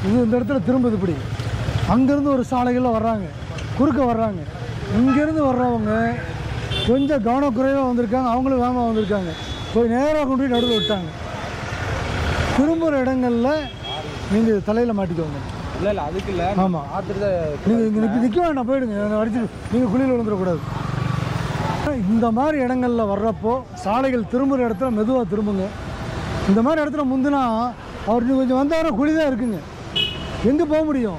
இது இந்த இடத்துல திரும்புது இப்படி அங்கேருந்து ஒரு சாலைகளில் வர்றாங்க குறுக்க வர்றாங்க இங்கேருந்து வர்றவங்க கொஞ்சம் கவனக்குறைவாக வந்திருக்காங்க அவங்களும் வேகமாக வந்திருக்காங்க போய் நேராக கொண்டு போய் நடுவில் விட்டாங்க திரும்புகிற இடங்களில் நீங்கள் தலையில் மாட்டிக்கோங்க இல்லை இல்லை அதுக்கு இல்லை ஆமாம் ஆத்திரத்தை நீங்கள் இங்கே நிற்க நிற்க வேண்டாம் போயிடுங்க என்னை அடிச்சு நீங்கள் குழியில் விழுந்துடக்கூடாது இந்த மாதிரி இடங்களில் வர்றப்போ சாலைகள் திரும்புகிற இடத்துல மெதுவாக திரும்புங்க இந்த மாதிரி இடத்துல முந்தினா அவர் இன்னும் கொஞ்சம் வந்தாருன்னா குழி தான் இருக்குங்க எங்கே போக முடியும்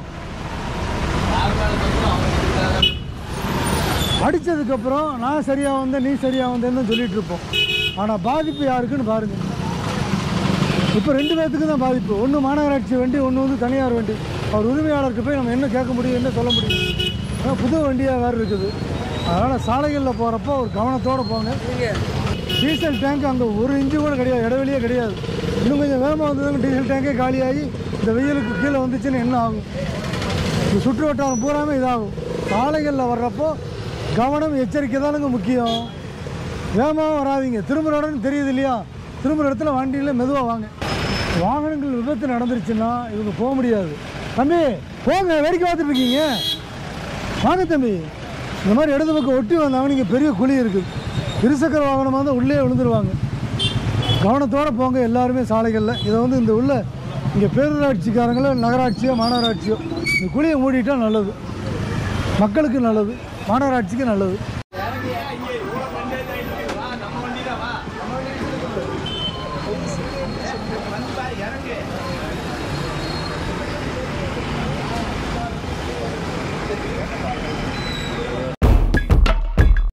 அடித்ததுக்கப்புறம் நான் சரியாக வந்தேன் நீ சரியாக வந்தேன்னு சொல்லிட்டு இருப்போம் ஆனால் பாதிப்பு யாருக்குன்னு பாருங்கள் இப்போ ரெண்டு பேர்த்துக்கு தான் பாதிப்பு ஒன்று மாநகராட்சி வண்டி ஒன்று வந்து தனியார் வண்டி அவர் உரிமையாளருக்கு போய் நம்ம என்ன கேட்க முடியும் என்ன சொல்ல முடியும் ஏன்னா புது வண்டியாக வேறு இருக்குது அதனால் சாலைகளில் போகிறப்போ ஒரு கவனத்தோடு போங்க டீசல் டேங்க் அங்கே ஒரு இன்ச்சு கூட கிடையாது இடைவெளியே கிடையாது இன்னும் கொஞ்சம் வேகமாக வந்ததுங்க டீசல் டேங்கே காலியாகி இந்த வெயிலுக்கு கீழே வந்துச்சுன்னு என்ன ஆகும் இந்த சுற்று வட்டாரம் பூராமே இதாகும் சாலைகளில் வர்றப்போ கவனம் எச்சரிக்கை தானுங்க முக்கியம் வேகமாக வராதீங்க திரும்புகிற இடம்னு தெரியுது இல்லையா திரும்புகிற இடத்துல வண்டியில் மெதுவாக வாங்க வாகனங்கள் விபத்து நடந்துருச்சுன்னா இவங்க போக முடியாது தம்பி போங்க வேடிக்கை பார்த்துட்டு இருக்கீங்க வாங்க தம்பி இந்த மாதிரி இடது பக்கம் ஒட்டி வந்தாங்க இங்கே பெரிய குழி இருக்குது இருசக்கர வாகனமாக இருந்தால் உள்ளே விழுந்துருவாங்க கவனத்தோடு போங்க எல்லாருமே சாலைகளில் இதை வந்து இந்த உள்ள இங்கே பேரூராட்சிக்காரங்களோ நகராட்சியோ மாநகராட்சியோ இந்த குழியை மூடிட்டா நல்லது மக்களுக்கு நல்லது மாநகராட்சிக்கு நல்லது